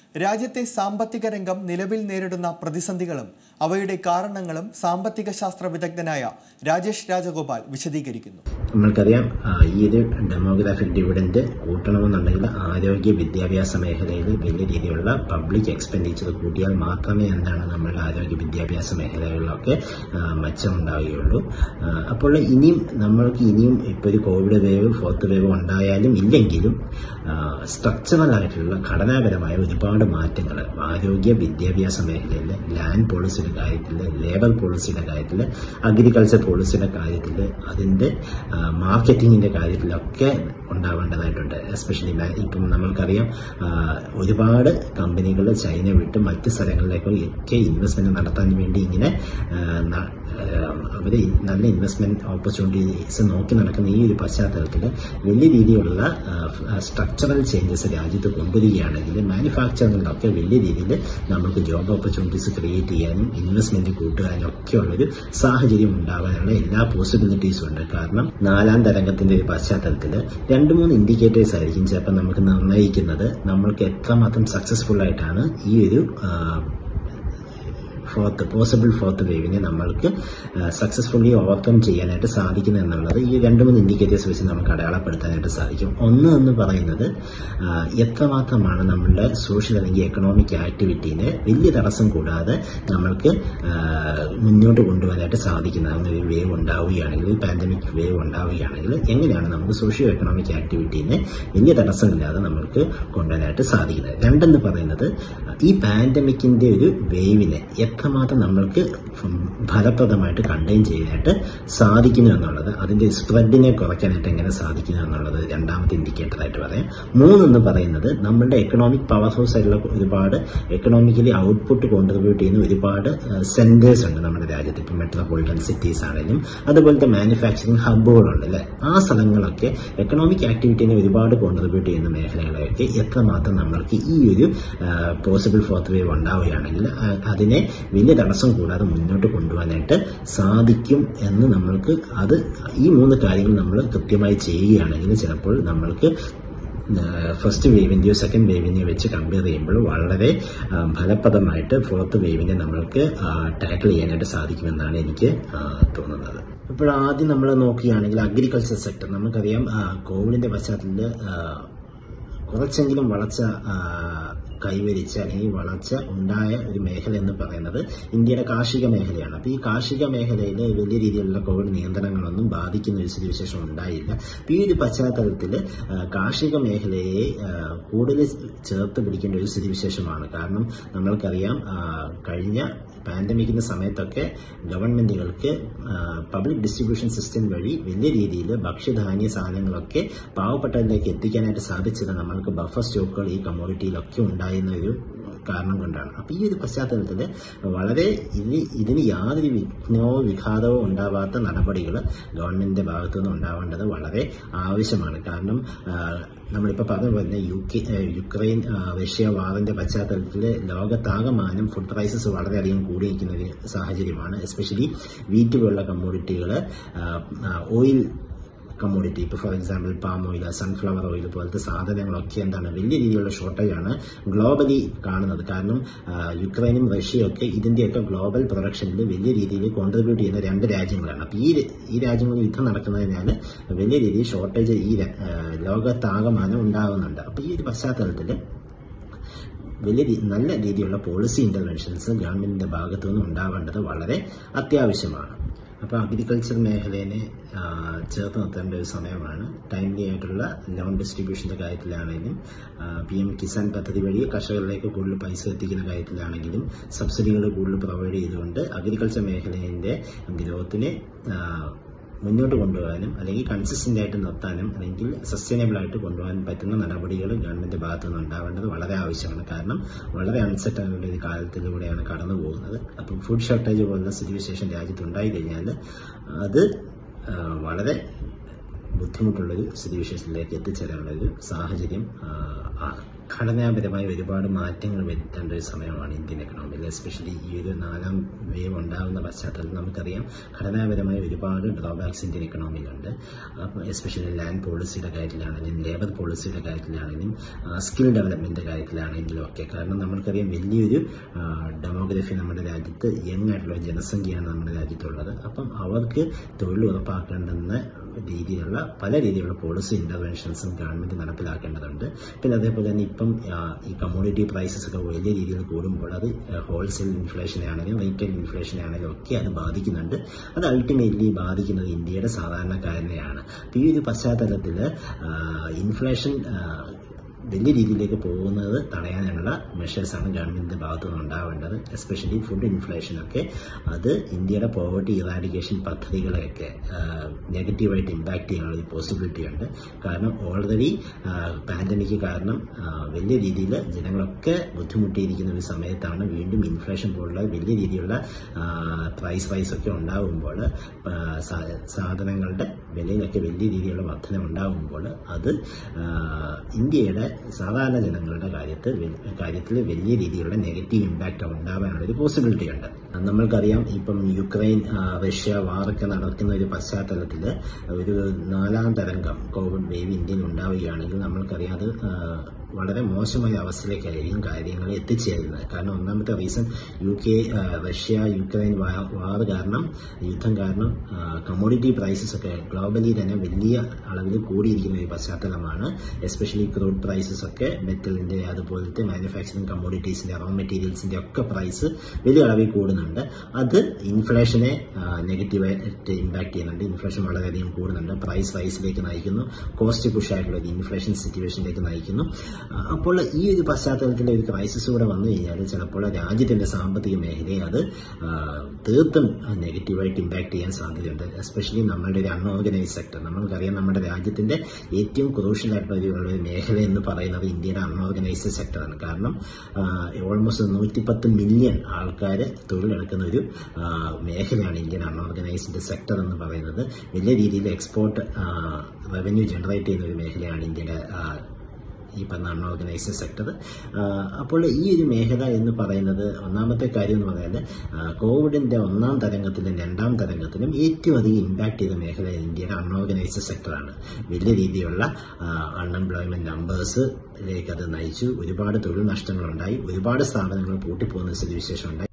രാജ്യത്തെ സാമ്പത്തിക രംഗം നിലവിൽ നേരിടുന്ന പ്രതിസന്ധികളും അവയുടെ കാരണങ്ങളും സാമ്പത്തിക ശാസ്ത്ര വിദഗ്ധനായ രാജേഷ് രാജഗോപാൽ വിശദീകരിക്കുന്നു നമ്മൾക്കറിയാം ആ, ഈ ഒരു ഡെമോഗ്രാഫിക് ഡിവിഡൻഡ് കൂട്ടണമെന്നുണ്ടെങ്കിൽ ആരോഗ്യ വിദ്യാഭ്യാസ മേഖലയിൽ വലിയ രീതിയിലുള്ള പബ്ലിക് എക്സ്പെൻഡിച്ചർ കൂട്ടിയാൽ മാത്രമേ എന്താണ് നമ്മളുടെ ആരോഗ്യ വിദ്യാഭ്യാസ മേഖലകളിലൊക്കെ ആ, മെച്ചമുണ്ടാവുകയുള്ളൂ ആ, അപ്പോൾ ഇനിയും നമ്മൾക്ക് ഇനിയും ഇപ്പോൾ ഒരു കോവിഡ് വേവ് ഫോർത്ത് വേവ് ഉണ്ടായാലും ഇല്ലെങ്കിലും സ്ട്രക്ചറൽ ആയിട്ടുള്ള ഘടനാപരമായ ഒരുപാട് മാറ്റങ്ങൾ ആരോഗ്യ വിദ്യാഭ്യാസ മേഖലയിൽ ലാൻഡ് പോളിസിയുടെ കാര്യത്തിൽ ലേബർ പോളിസിയുടെ കാര്യത്തിൽ അഗ്രികൾച്ചർ പോളിസിയുടെ കാര്യത്തിൽ അതിൻ്റെ മാർക്കറ്റിങ്ങിൻ്റെ കാര്യത്തിലൊക്കെ ഉണ്ടാവേണ്ടതായിട്ടുണ്ട് എസ്പെഷ്യലി ഇപ്പം നമ്മൾക്കറിയാം ആ, ഒരുപാട് കമ്പനികൾ ചൈന വിട്ട് മറ്റ് സ്ഥലങ്ങളിലേക്കോ ഒക്കെ ഇൻവെസ്റ്റ്മെന്റ് നടത്താൻ വേണ്ടി ഇങ്ങനെ അവർ നല്ല ഇൻവെസ്റ്റ്മെന്റ് ഓപ്പർച്യൂണിറ്റീസ് നോക്കി നടക്കുന്ന ഈ ഒരു പശ്ചാത്തലത്തിൽ വലിയ രീതിയിലുള്ള സ്ട്രക്ചറൽ ചേഞ്ചസ് രാജ്യത്ത് കൊണ്ടുവരികയാണെങ്കിൽ മാനുഫാക്ചറിങ്ങിലൊക്കെ വലിയ രീതിയിൽ നമുക്ക് ജോബ് ഓപ്പർച്യൂണിറ്റീസ് ക്രിയേറ്റ് ചെയ്യാനും ഇൻവെസ്റ്റ്മെന്റ് കൂട്ടുവാനും ഒക്കെയുള്ളൊരു സാഹചര്യം ഉണ്ടാകാനുള്ള എല്ലാ പോസിബിലിറ്റീസും ഉണ്ട് കാരണം നാലാം തരംഗത്തിന്റെ ഒരു പശ്ചാത്തലത്തിൽ രണ്ട് മൂന്ന് ഇൻഡിക്കേറ്റേഴ്സ് ആയിരിക്കും ചിലപ്പോൾ നമുക്ക് നിർണ്ണയിക്കുന്നത് നമ്മൾക്ക് എത്രമാത്രം സക്സസ്ഫുൾ ആയിട്ടാണ് ഈ ഒരു ആ, ഫോർത്ത് പോസിബിൾ ഫോർത്ത് വേവിനെ നമ്മൾക്ക് സക്സസ്ഫുള്ളി ഓവർകം ചെയ്യാനായിട്ട് സാധിക്കുന്നു എന്നുള്ളത് ഈ രണ്ട് മൂന്ന് ഇൻഡിക്കേറ്റേഴ്സ് വെച്ച് നമുക്ക് അടയാളപ്പെടുത്താനായിട്ട് സാധിക്കും ഒന്ന് എന്ന് പറയുന്നത് ആ, എത്രമാത്രമാണ് നമ്മളുടെ സോഷ്യൽ അല്ലെങ്കിൽ എക്കണോമിക് ആക്ടിവിറ്റീനെ വലിയ തടസ്സം കൂടാതെ നമ്മൾക്ക് ആ, മുന്നോട്ട് കൊണ്ടുപോകാനായിട്ട് സാധിക്കുന്നത് അങ്ങനെ ഒരു വേവ് ഉണ്ടാവുകയാണെങ്കിൽ പാൻഡമിക് വേവ് ഉണ്ടാവുകയാണെങ്കിൽ എങ്ങനെയാണ് നമുക്ക് സോഷ്യോ എക്കണോമിക് ആക്ടിവിറ്റീനെ വലിയ തടസ്സമില്ലാതെ നമ്മൾക്ക് കൊണ്ടുവരാനായിട്ട് സാധിക്കുന്നത് രണ്ടെന്ന് പറയുന്നത് ഈ പാൻഡമിക്കിന്റെ ഒരു വേവിനെ എത്രമാത്രം നമ്മൾക്ക് ഫലപ്രദമായിട്ട് കണ്ടെയ്ൻ ചെയ്യാനായിട്ട് സാധിക്കുന്നു എന്നുള്ളത് അതിന്റെ സ്പ്രെഡിനെ കുറയ്ക്കാനായിട്ട് എങ്ങനെ സാധിക്കുന്നു എന്നുള്ളത് രണ്ടാമത്തെ ഇൻഡിക്കേറ്റർ ആയിട്ട് പറയാം മൂന്നെന്ന് പറയുന്നത് നമ്മളുടെ എക്കണോമിക് പവർ ഹൗസ് ആയിട്ടുള്ള ഒരുപാട് എക്കണോമിക്കലി ഔട്ട്പുട്ട് കോൺട്രിബ്യൂട്ട് ചെയ്യുന്ന ഒരുപാട് സെന്റേഴ്സ് ഉണ്ട് നമ്മുടെ രാജ്യത്ത് ഇപ്പം മെട്രോപൊളിറ്റൻ സിറ്റീസ് ആണെങ്കിലും അതുപോലത്തെ മാനുഫാക്ചറിങ് ഹബ്ബുകളുണ്ട് അല്ലെ ആ സ്ഥലങ്ങളൊക്കെ എക്കണോമിക് ആക്ടിവിറ്റിനെ ഒരുപാട് കോൺട്രിബ്യൂട്ട് ചെയ്യുന്ന മേഖലകളെയൊക്കെ എത്രമാത്രം നമ്മൾക്ക് ഈ ഒരു പോസിബിൾ ഫോർത്ത് വേവ് ഉണ്ടാവുകയാണെങ്കിൽ ആ, അതിനെ വലിയ തടസ്സം കൂടാതെ മുന്നോട്ട് കൊണ്ടുപോകാനായിട്ട് സാധിക്കും എന്ന് നമ്മൾക്ക് അത് ഈ മൂന്ന് കാര്യങ്ങൾ നമ്മൾ കൃത്യമായി ചെയ്യുകയാണെങ്കിൽ ചിലപ്പോൾ നമ്മൾക്ക് ഫസ്റ്റ് വേവിന്റെയോ സെക്കൻഡ് വേവിനെയോ വെച്ച് കമ്പയർ ചെയ്യുമ്പോൾ വളരെ ആ, ഫലപ്രദമായിട്ട് ഫോർത്ത് വേവിനെ നമ്മൾക്ക് ടാക്കിൾ ചെയ്യാനായിട്ട് സാധിക്കുമെന്നാണ് എനിക്ക് ആ, തോന്നുന്നത് ഇപ്പോൾ ആദ്യം നമ്മൾ നോക്കുകയാണെങ്കിൽ അഗ്രികൾച്ചർ സെക്ടർ നമുക്കറിയാം ആ, കോവിഡിന്റെ പശ്ചാത്തലത്തിൽ ആ, കുറച്ചെങ്കിലും വളർച്ച ആ, കൈവരിച്ച അല്ലെങ്കിൽ വളർച്ച ഉണ്ടായ ഒരു മേഖല എന്ന് പറയുന്നത് ഇന്ത്യയുടെ കാർഷിക മേഖലയാണ് അപ്പോൾ ഈ കാർഷിക മേഖലയിൽ വലിയ രീതിയിലുള്ള കോവിഡ് നിയന്ത്രണങ്ങളൊന്നും ബാധിക്കുന്ന ഒരു സ്ഥിതിവിശേഷം ഉണ്ടായില്ല അപ്പോൾ ഈ ഒരു പശ്ചാത്തലത്തിൽ ആ, കാർഷിക മേഖലയെ ആ, കൂടുതൽ ചേർത്ത് പിടിക്കേണ്ട ഒരു സ്ഥിതിവിശേഷമാണ് കാരണം നമ്മൾക്കറിയാം ആ, കഴിഞ്ഞ പാൻഡമിക്കിന്റെ സമയത്തൊക്കെ ഗവൺമെന്റുകൾക്ക് പബ്ലിക് ഡിസ്ട്രിബ്യൂഷൻ സിസ്റ്റം വഴി വലിയ രീതിയിൽ ഭക്ഷ്യധാന്യ സാധനങ്ങളൊക്കെ പാവപ്പെട്ടവരിലേക്ക് എത്തിക്കാനായിട്ട് സാധിച്ചത് നമ്മൾക്ക് ബഫർ സ്റ്റോക്കുകൾ ഈ കമ്മോഡിറ്റിയിലൊക്കെ ഉണ്ടായിരുന്ന ഒരു കാരണം കൊണ്ടാണ് അപ്പൊ ഈ ഒരു പശ്ചാത്തലത്തിൽ വളരെ ഇനി ഇതിന് യാതൊരു വിഘ്നവോ വിഘാതവോ ഉണ്ടാവാത്ത നടപടികൾ ഗവൺമെന്റിന്റെ ഭാഗത്തു നിന്ന് ഉണ്ടാവേണ്ടത് വളരെ ആവശ്യമാണ് കാരണം ആ, നമ്മളിപ്പോൾ പറഞ്ഞ പോലെ യു കെ ആ, യുക്രൈൻ ആ, റഷ്യ വാറിന്റെ പശ്ചാത്തലത്തിൽ ലോകത്താകമാനം ഫുഡ് പ്രൈസസ് വളരെയധികം കൂടിയിരിക്കുന്ന ഒരു സാഹചര്യമാണ് എസ്പെഷ്യലി വീറ്റ് പോലുള്ള കമ്മോഡിറ്റികൾ ഓയിൽ കമ്മോഡിറ്റി ഇപ്പോൾ for example palm oil sunflower oil പോലത്തെ സാധനങ്ങളൊക്കെ എന്താണ് വലിയ രീതിയിലുള്ള ഷോർട്ടേജാണ് ഗ്ലോബലി കാണുന്നത് കാരണം ആ, യുക്രൈനും റഷ്യയും ഒക്കെ ഇതിന്റെയൊക്കെ ഗ്ലോബൽ പ്രൊഡക്ഷനിൽ വലിയ രീതിയിൽ കോൺട്രിബ്യൂട്ട് ചെയ്യുന്ന രണ്ട് രാജ്യങ്ങളാണ് അപ്പോൾ ഈ ര- ഈ രാജ്യങ്ങളിൽ യുദ്ധം നടക്കുന്നതിനാൽ വലിയ രീതിയിൽ ഷോർട്ടേജ് ഈ ര- ആ, ലോകത്താകമാനം ഉണ്ടാകുന്നുണ്ട് അപ്പോൾ ഈ ഒരു പശ്ചാത്തലത്തിൽ വലിയ രീ- നല്ല രീതിയിലുള്ള പോളിസി ഇന്റർവെൻഷൻസ് ഗവൺമെന്റിന്റെ ഭാഗത്തു നിന്ന് ഉണ്ടാവേണ്ടത് വളരെ അത്യാവശ്യമാണ് അപ്പോൾ അഗ്രികൾച്ചർ മേഖലയെ ആ, ചേർത്ത് നിർത്തേണ്ട ഒരു സമയമാണ് ടൈംലി ആയിട്ടുള്ള ലോൺ ഡിസ്ട്രിബ്യൂഷന്റെ കാര്യത്തിലാണെങ്കിലും പി എം കിസാൻ പദ്ധതി വഴി കർഷകരിലേക്ക് കൂടുതൽ പൈസ എത്തിക്കുന്ന കാര്യത്തിലാണെങ്കിലും സബ്സിഡികൾ കൂടുതൽ പ്രൊവൈഡ് ചെയ്തുകൊണ്ട് അഗ്രികൾച്ചർ മേഖലയുടെ ഗ്രോത്തിനെ ആ, മുന്നോട്ട് കൊണ്ടുപോകാനും അല്ലെങ്കിൽ കൺസിസ്റ്റന്റ് ആയിട്ട് നിർത്താനും അല്ലെങ്കിൽ സസ്റ്റൈനബിൾ ആയിട്ട് കൊണ്ടുപോകാൻ പറ്റുന്ന നടപടികൾ ഗവൺമെന്റ് ഭാഗത്തു നിന്ന് ഉണ്ടാവേണ്ടത് വളരെ ആവശ്യമാണ് കാരണം വളരെ അൺസെറ്റ് ആയിട്ടുള്ള ഒരു കാലത്തിലൂടെയാണ് കടന്നു പോകുന്നത് അപ്പം ഫുഡ് ഷോർട്ടേജ് പോലുള്ള സിറ്റുവേഷൻ രാജ്യത്ത് ഉണ്ടായി കഴിഞ്ഞാൽ അത് ആ, വളരെ ബുദ്ധിമുട്ടുള്ളൊരു സിറ്റുവേഷനിലേക്ക് എത്തിച്ചേരാനുള്ള ഒരു സാഹചര്യം ആ, ആണ് ഘടനാപരമായ ഒരുപാട് മാറ്റങ്ങൾ വരുത്തേണ്ട ഒരു സമയമാണ് ഇന്ത്യൻ എക്കണോമിയിൽ എസ്പെഷ്യലി ഈ ഒരു നാലാം വേവ് ഉണ്ടാകുന്ന പശ്ചാത്തലത്തിൽ നമുക്കറിയാം ഘടനാപരമായ ഒരുപാട് ഡ്രോബാക്സ് ഇന്ത്യൻ എക്കണോമിയിലുണ്ട് അപ്പോൾ എസ്പെഷ്യലി ലാൻഡ് പോളിസിയുടെ കാര്യത്തിലാണെങ്കിലും ലേബർ പോളിസിയുടെ കാര്യത്തിലാണെങ്കിലും സ്കിൽ ഡെവലപ്മെന്റ് കാര്യത്തിലാണെങ്കിലും ഒക്കെ കാരണം നമ്മൾക്കറിയാം വലിയൊരു ഡെമോഗ്രഫി നമ്മുടെ രാജ്യത്ത് യങ് ആയിട്ടുള്ള ഒരു ജനസംഖ്യയാണ് നമ്മുടെ രാജ്യത്തുള്ളത് അപ്പം അവർക്ക് തൊഴിൽ ഉറപ്പാക്കേണ്ടുന്ന രീതിയിലുള്ള പല രീതിയിലുള്ള പോളിസി ഇന്റർവെൻഷൻസും ഗവൺമെന്റ് നടപ്പിലാക്കേണ്ടതുണ്ട് പിന്നെ അതേപോലെ തന്നെ ഇപ്പം ആ, ഈ കമ്മോഡിറ്റി പ്രൈസസ് ഒക്കെ വലിയ രീതിയിൽ കൂടുമ്പോൾ അത് ഹോൾസെയിൽ ഇൻഫ്ലേഷനെ ആണെങ്കിലും റീറ്റെയിൽ ഇൻഫ്ലേഷനെ ആണെങ്കിലും ഒക്കെ അത് ബാധിക്കുന്നുണ്ട് അത് അൾട്ടിമേറ്റ്ലി ബാധിക്കുന്നത് ഇന്ത്യയുടെ സാധാരണക്കാരനെയാണ് അപ്പൊ ഈ ഒരു പശ്ചാത്തലത്തിൽ ഇൻഫ്ലേഷൻ വലിയ രീതിയിലേക്ക് പോകുന്നത് തടയാനുള്ള മെഷേഴ്സാണ് ഗവൺമെന്റിന്റെ ഭാഗത്തു നിന്ന് ഉണ്ടാവേണ്ടത് എസ്പെഷ്യലി ഫുഡ് ഇൻഫ്ലേഷനൊക്കെ അത് ഇന്ത്യയുടെ പോവർട്ടി ഇറാഡിക്കേഷൻ പദ്ധതികളെയൊക്കെ നെഗറ്റീവായിട്ട് ഇമ്പാക്ട് ചെയ്യാനുള്ള ഒരു പോസിബിലിറ്റി ഉണ്ട് കാരണം ഓൾറെഡി പാൻഡമിക് കാരണം ആ, വലിയ രീതിയിൽ ജനങ്ങളൊക്കെ ബുദ്ധിമുട്ടിയിരിക്കുന്ന ഒരു സമയത്താണ് വീണ്ടും ഇൻഫ്ലേഷൻ പോലുള്ള വലിയ രീതിയിലുള്ള പ്രൈസ് റൈസ് ഒക്കെ ഉണ്ടാകുമ്പോൾ ആ, സാ- സാധനങ്ങളുടെ വിലയിലൊക്കെ വലിയ രീതിയിലുള്ള വർധന ഉണ്ടാകുമ്പോൾ അത് ആ, ഇന്ത്യയുടെ സാധാരണ ജനങ്ങളുടെ കാര്യത്തിൽ വെ- കാര്യത്തിൽ വലിയ രീതിയിലുള്ള നെഗറ്റീവ് ഇമ്പാക്റ്റ് ഉണ്ടാവാനുള്ള ഒരു പോസിബിലിറ്റി ഉണ്ട് നമ്മൾക്കറിയാം ഇപ്പം യുക്രൈൻ ആ, റഷ്യ വാറൊക്കെ നടക്കുന്ന ഒരു പശ്ചാത്തലത്തിൽ ഒരു നാലാം തരംഗം കോവിഡ് വേവ് ഇന്ത്യയിൽ ഉണ്ടാവുകയാണെങ്കിൽ നമ്മൾക്കറിയാം അത് ആ, വളരെ മോശമായ അവസ്ഥയിലേക്കായിരിക്കും കാര്യങ്ങൾ എത്തിച്ചേരുന്നത് കാരണം ഒന്നാമത്തെ റീസൺ യു കെ ആ, റഷ്യ യുക്രൈൻ വാ- വാർ കാരണം യുദ്ധം കാരണം കമ്മോഡിറ്റി പ്രൈസസ് ഒക്കെ ഗ്ലോബലി തന്നെ വലിയ അളവിൽ കൂടിയിരിക്കുന്ന ഒരു പശ്ചാത്തലമാണ് എസ്പെഷ്യലി ക്രൂഡ് പ്രൈസസ് ഒക്കെ മെറ്റലിന്റെ അതുപോലത്തെ മാനുഫാക്ചറിങ് കമ്മോഡിറ്റീസിന്റെ റോ മെറ്റീരിയൽസിന്റെ ഒക്കെ പ്രൈസ് വലിയ അളവിൽ കൂടുന്നുണ്ട് അത് ഇൻഫ്ലേഷനെ നെഗറ്റീവായിട്ട് ഇമ്പാക്ട് ചെയ്യുന്നുണ്ട് ഇൻഫ്ലേഷൻ വളരെയധികം കൂടുന്നുണ്ട് പ്രൈസ് റൈസിലേക്ക് നയിക്കുന്നു കോസ്റ്റ് പുഷ് ആയിട്ടുള്ള ഒരു ഇൻഫ്ലേഷൻ സിറ്റുവേഷനിലേക്ക് നയിക്കുന്നു ആ, അപ്പോൾ ഈ ഒരു പശ്ചാത്തലത്തിൽ ഒരു ക്രൈസിസ് കൂടെ വന്നു കഴിഞ്ഞാൽ ചിലപ്പോൾ രാജ്യത്തിന്റെ സാമ്പത്തിക മേഖലയെ അത് ആ, തീർത്തും നെഗറ്റീവായിട്ട് ഇമ്പാക്ട് ചെയ്യാൻ സാധ്യതയുണ്ട് എസ്പെഷ്യലി നമ്മളുടെ ഒരു അൺഓർഗനൈസ് സെക്ടർ നമ്മൾക്കറിയാം നമ്മുടെ രാജ്യത്തിന്റെ ഏറ്റവും ക്രൂഷ്യൽ ആയിട്ടുള്ള ഒരു ഒരു മേഖല എന്ന് പറയുന്നത് ഇന്ത്യയുടെ അൺഓർഗനൈസ്ഡ് സെക്ടറാണ് കാരണം ഓൾമോസ്റ്റ് നൂറ്റിപ്പത്ത് മില്യൺ ആൾക്കാർ തൊഴിലെടുക്കുന്ന ഒരു ആ, മേഖലയാണ് ഇന്ത്യൻ അൺഓർഗനൈസ്ഡ് സെക്ടർ എന്ന് പറയുന്നത് വലിയ രീതിയിൽ എക്സ്പോർട്ട് റവന്യൂ ജനറേറ്റ് ചെയ്യുന്ന ഒരു മേഖലയാണ് ഇന്ത്യയുടെ ആ, ഈ പറഞ്ഞ അൺഓർഗനൈസ്ഡ് സെക്ടർ അപ്പോൾ ഈ ഒരു മേഖല എന്ന് പറയുന്നത് ഒന്നാമത്തെ കാര്യം എന്ന് പറഞ്ഞാൽ കോവിഡിന്റെ ഒന്നാം തരംഗത്തിലും രണ്ടാം തരംഗത്തിലും ഏറ്റവും അധികം ഇമ്പാക്ട് ചെയ്ത മേഖല ഇന്ത്യയുടെ അൺഓർഗനൈസ്ഡ് സെക്ടറാണ് വലിയ രീതിയിലുള്ള അൺഎംപ്ലോയ്മെന്റ് നമ്പേഴ്സിലേക്ക് അത് നയിച്ചു ഒരുപാട് തൊഴിൽ നഷ്ടങ്ങളുണ്ടായി ഒരുപാട് സ്ഥാപനങ്ങൾ പൂട്ടിപ്പോകുന്ന സ്ഥിതിവിശേഷം ഉണ്ടായി